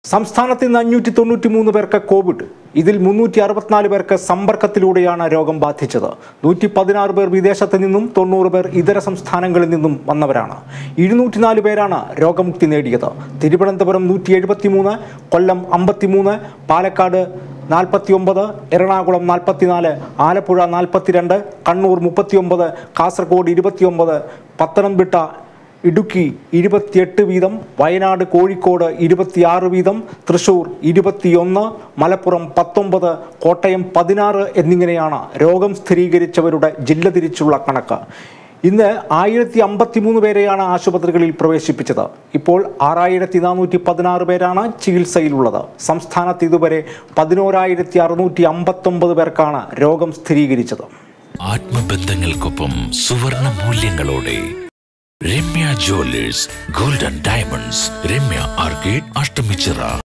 സംസ്ഥാനത്ത് ഇന്ന് അഞ്ഞൂറ്റി തൊണ്ണൂറ്റി മൂന്ന് പേർക്ക് കോവിഡ് ഇതിൽ മുന്നൂറ്റി അറുപത്തിനാല് പേർക്ക് സമ്പർക്കത്തിലൂടെയാണ് രോഗം ബാധിച്ചത് നൂറ്റി പതിനാറ് പേർ വിദേശത്ത് നിന്നും തൊണ്ണൂറ് പേർ ഇതര സംസ്ഥാനങ്ങളിൽ നിന്നും വന്നവരാണ് ഇരുന്നൂറ്റിനാല് പേരാണ് രോഗമുക്തി നേടിയത് തിരുവനന്തപുരം നൂറ്റി എഴുപത്തി മൂന്ന് കൊല്ലം അമ്പത്തിമൂന്ന് പാലക്കാട് നാൽപ്പത്തി ഒമ്പത് എറണാകുളം നാൽപ്പത്തിനാല് ആലപ്പുഴ നാൽപ്പത്തിരണ്ട് കണ്ണൂർ മുപ്പത്തിയൊമ്പത് കാസർഗോഡ് ഇരുപത്തിയൊമ്പത് പത്തനംതിട്ട ഇടുക്കി ഇരുപത്തിയെട്ട് വീതം വയനാട് കോഴിക്കോട് ഇരുപത്തിയാറ് വീതം തൃശൂർ ഇരുപത്തിയൊന്ന് മലപ്പുറം പത്തൊമ്പത് കോട്ടയം പതിനാറ് എന്നിങ്ങനെയാണ് രോഗം സ്ഥിരീകരിച്ചവരുടെ ജില്ല തിരിച്ചുള്ള കണക്ക് ഇന്ന് ആയിരത്തി അമ്പത്തി മൂന്ന് പേരെയാണ് ആശുപത്രികളിൽ പ്രവേശിപ്പിച്ചത് ഇപ്പോൾ ആറായിരത്തി നാനൂറ്റി പതിനാറ് പേരാണ് ചികിത്സയിലുള്ളത് സംസ്ഥാനത്ത് ഇതുവരെ പതിനോരായിരത്തി അറുന്നൂറ്റി അമ്പത്തൊമ്പത് പേർക്കാണ് രോഗം സ്ഥിരീകരിച്ചത് ആത്മബന്ധങ്ങൾക്കൊപ്പം സുവർണ മൂല്യങ്ങളോടെ Ramya jewellers golden diamonds Ramya arcade Ashtamichira